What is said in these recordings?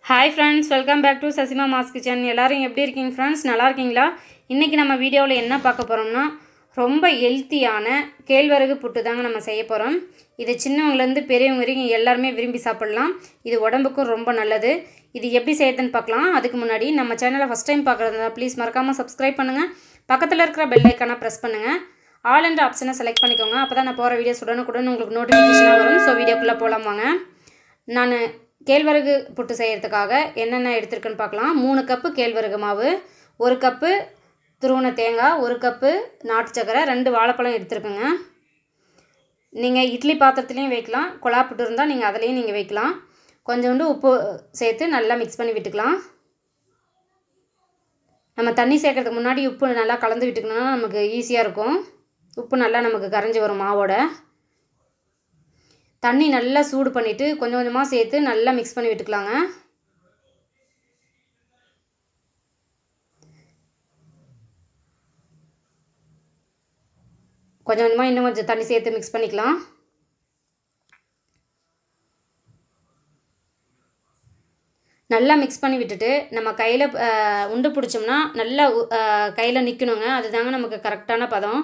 hi friends welcome back to Sasima mass kitchen எல்லாரும் எப்படி இருக்கீங்க ஃப்ரெண்ட்ஸ் நல்லா இருக்கீங்களா இன்றைக்கி நம்ம வீடியோவில் என்ன பார்க்க போகிறோம்னா ரொம்ப ஹெல்த்தியான கேழ்வரகு புட்டு தாங்க நம்ம செய்ய போகிறோம் இது சின்னவங்கலேருந்து பெரியவங்க வரைக்கும் எல்லாருமே விரும்பி சாப்பிடலாம் இது உடம்புக்கும் ரொம்ப நல்லது இது எப்படி செய்யறதுன்னு பார்க்கலாம் அதுக்கு முன்னாடி நம்ம சேனலை ஃபஸ்ட் டைம் பார்க்குறதா ப்ளீஸ் மறக்காமல் சப்ஸ்கிரைப் பண்ணுங்கள் பக்கத்தில் இருக்கிற பெல் ஐக்கானை ப்ரெஸ் பண்ணுங்கள் ஆல் என்ற ஆப்ஷனை செலக்ட் பண்ணிக்கோங்க அப்போ தான் நான் போகிற வீடியோஸ் உடனுக்குடன் உங்களுக்கு நோட்டிஃபிகேஷனாக வரும் ஸோ வீடியோக்குள்ளே போகலாம் வாங்க நான் கேழ்வரகு புட்டு செய்கிறதுக்காக என்னென்ன எடுத்திருக்குன்னு பார்க்கலாம் மூணு கப்பு கேழ்வரகு மாவு ஒரு கப்பு துருவன தேங்காய் ஒரு கப்பு நாட்டு சக்கரை ரெண்டு வாழைப்பழம் எடுத்துருக்குங்க நீங்கள் இட்லி பாத்திரத்துலேயும் வைக்கலாம் குழா புட்டு இருந்தால் நீங்கள் அதுலேயும் நீங்கள் வைக்கலாம் கொஞ்சோண்டு உப்பு சேர்த்து நல்லா மிக்ஸ் பண்ணி விட்டுக்கலாம் நம்ம தண்ணி சேர்க்கறதுக்கு முன்னாடி உப்பு நல்லா கலந்து விட்டுக்கணும்னா நமக்கு ஈஸியாக இருக்கும் உப்பு நல்லா நமக்கு கரைஞ்சி வரும் மாவோட தண்ணி நல்லா சூடு பண்ணிவிட்டு கொஞ்சம் கொஞ்சமாக சேர்த்து நல்லா மிக்ஸ் பண்ணி விட்டுக்கலாங்க கொஞ்சம் கொஞ்சமாக இன்னும் கொஞ்சம் தண்ணி சேர்த்து மிக்ஸ் பண்ணிக்கலாம் நல்லா மிக்ஸ் பண்ணி விட்டுட்டு நம்ம கையில் உண்டு பிடிச்சோம்னா நல்லா கையில் நிற்கணுங்க அதுதாங்க நமக்கு கரெக்டான பதம்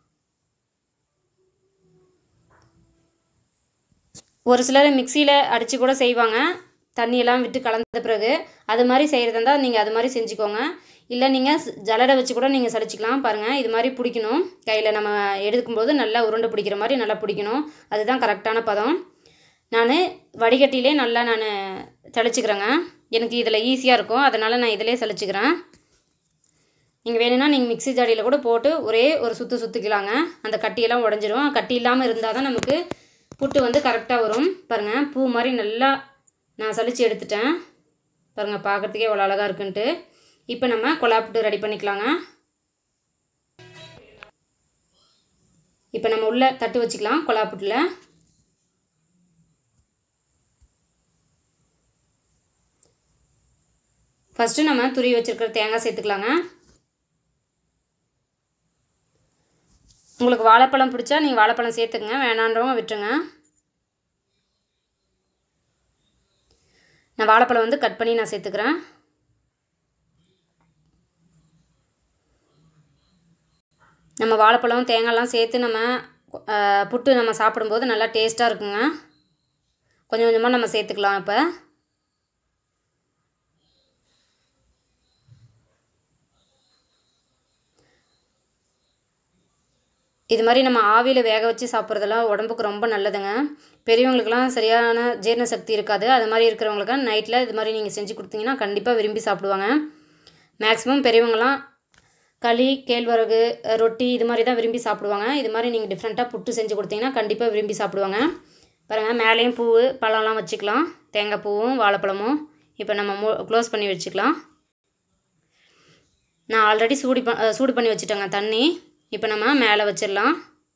ஒரு சிலர் மிக்சியில் அடித்து கூட செய்வாங்க தண்ணியெல்லாம் விட்டு கலந்த பிறகு அது மாதிரி செய்கிறதா இருந்தால் நீங்கள் அது மாதிரி செஞ்சுக்கோங்க இல்லை நீங்கள் ஜலடை வச்சு கூட நீங்கள் சளிச்சிக்கலாம் பாருங்கள் இது மாதிரி பிடிக்கணும் கையில் நம்ம எடுக்கும்போது நல்லா உருண்டை பிடிக்கிற மாதிரி நல்லா பிடிக்கணும் அதுதான் கரெக்டான பதம் நான் வடிகட்டிலே நல்லா நான் சளிச்சிக்கிறேங்க எனக்கு இதில் ஈஸியாக இருக்கும் அதனால் நான் இதிலே சளிச்சிக்கிறேன் நீங்கள் வேணும்னா நீங்கள் மிக்ஸி ஜாடியில் கூட போட்டு ஒரே ஒரு சுற்று சுற்றிக்கலாங்க அந்த கட்டியெல்லாம் உடஞ்சிரும் கட்டி இல்லாமல் இருந்தால் தான் நமக்கு புட்டு வந்து கரெக்டாக வரும் பாருங்கள் பூ மாதிரி நல்லா நான் சளிச்சு எடுத்துட்டேன் பாருங்கள் பார்க்குறதுக்கே அவ்வளோ அழகாக இருக்குன்ட்டு இப்போ நம்ம கொலா புட்டு ரெடி பண்ணிக்கலாங்க இப்போ நம்ம உள்ளே தட்டு வச்சுக்கலாம் கொலா புட்டில் ஃபஸ்ட்டு நம்ம துருவி வச்சுருக்கிற தேங்காய் சேர்த்துக்கலாங்க உங்களுக்கு வாழைப்பழம் பிடிச்சா நீங்கள் வாழைப்பழம் சேர்த்துக்குங்க வேணான்றவங்க விட்டுருங்க நான் வாழைப்பழம் வந்து கட் பண்ணி நான் சேர்த்துக்கிறேன் நம்ம வாழைப்பழம் தேங்காய்லாம் சேர்த்து நம்ம புட்டு நம்ம சாப்பிடும்போது நல்லா டேஸ்ட்டாக இருக்குங்க கொஞ்சம் கொஞ்சமாக நம்ம சேர்த்துக்கலாம் இப்போ இது மாதிரி நம்ம ஆவியில் வேக வச்சு சாப்பிட்றதெல்லாம் உடம்புக்கு ரொம்ப நல்லதுங்க பெரியவங்களுக்கெல்லாம் சரியான ஜீரண சக்தி இருக்காது அது மாதிரி இருக்கிறவங்களுக்கு நைட்டில் இது மாதிரி நீங்கள் செஞ்சு கொடுத்தீங்கன்னா கண்டிப்பாக விரும்பி சாப்பிடுவாங்க மேக்ஸிமம் பெரியவங்களாம் களி கேழ்வரகு ரொட்டி இது மாதிரி தான் விரும்பி சாப்பிடுவாங்க இது மாதிரி நீங்கள் டிஃப்ரெண்ட்டாக புட்டு செஞ்சு கொடுத்தீங்கன்னா கண்டிப்பாக விரும்பி சாப்பிடுவாங்க பாருங்கள் மேலேயும் பூ பழம்லாம் வச்சுக்கலாம் தேங்காய் பூவும் வாழைப்பழமும் இப்போ நம்ம மூ க்ளோஸ் பண்ணி வச்சுக்கலாம் நான் ஆல்ரெடி சூடி ப சூடு பண்ணி வச்சுட்டேங்க தண்ணி இப்போ நம்ம மேலே வச்சிடலாம்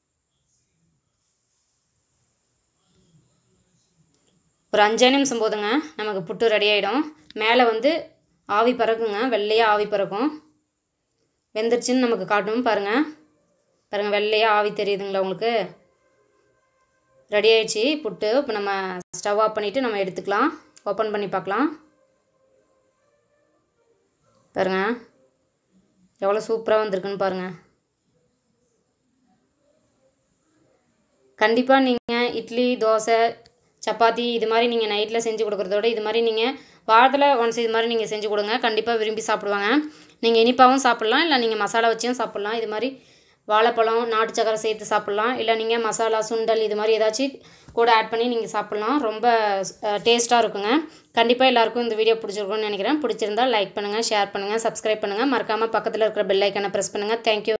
ஒரு அஞ்சே நிமிஷம் போதுங்க நமக்கு புட்டு ரெடி ஆகிடும் மேலே வந்து ஆவி பறக்குங்க வெள்ளையாக ஆவி பறக்கும் வெந்துருச்சுன்னு நமக்கு காட்டும் பாருங்கள் பாருங்கள் வெள்ளையாக ஆவி தெரியுதுங்களா உங்களுக்கு ரெடி ஆயிடுச்சு புட்டு இப்போ நம்ம ஸ்டவ் ஆஃப் பண்ணிவிட்டு நம்ம எடுத்துக்கலாம் ஓப்பன் பண்ணி பார்க்கலாம் பாருங்கள் எவ்வளோ சூப்பராக வந்திருக்குன்னு பாருங்கள் கண்டிப்பாக நீங்கள் இட்லி தோசை சப்பாத்தி இது மாதிரி நீங்கள் நைட்டில் செஞ்சு கொடுக்குறதோட இது மாதிரி நீங்கள் வாரத்தில் ஒன்ஸ் இது மாதிரி நீங்கள் செஞ்சு கொடுங்க கண்டிப்பாக விரும்பி சாப்பிடுவாங்க நீங்கள் இனிப்பாகவும் சாப்பிட்லாம் இல்லை நீங்கள் மசாலா வச்சும் சாப்பிட்லாம் இது மாதிரி வாழைப்பழம் நாட்டு சக்கரை சேர்த்து சாப்பிட்லாம் இல்லை நீங்கள் மசாலா சுண்டல் இது மாதிரி ஏதாச்சும் கூட ஆட் பண்ணி நீங்கள் சாப்பிட்லாம் ரொம்ப டேஸ்ட்டாக இருக்குங்க கண்டிப்பாக எல்லாருக்கும் இந்த வீடியோ பிடிச்சிருக்கும்னு நினைக்கிறேன் பிடிச்சிருந்தால் லைக் பண்ணுங்கள் ஷேர் பண்ணுங்கள் சப்ஸ்கிரைப் பண்ணுங்கள் மறக்காமல் பக்கத்தில் இருக்கிற பெல் ஐக்கனை ப்ரெஸ் பண்ணுங்கள் தேங்க்யூ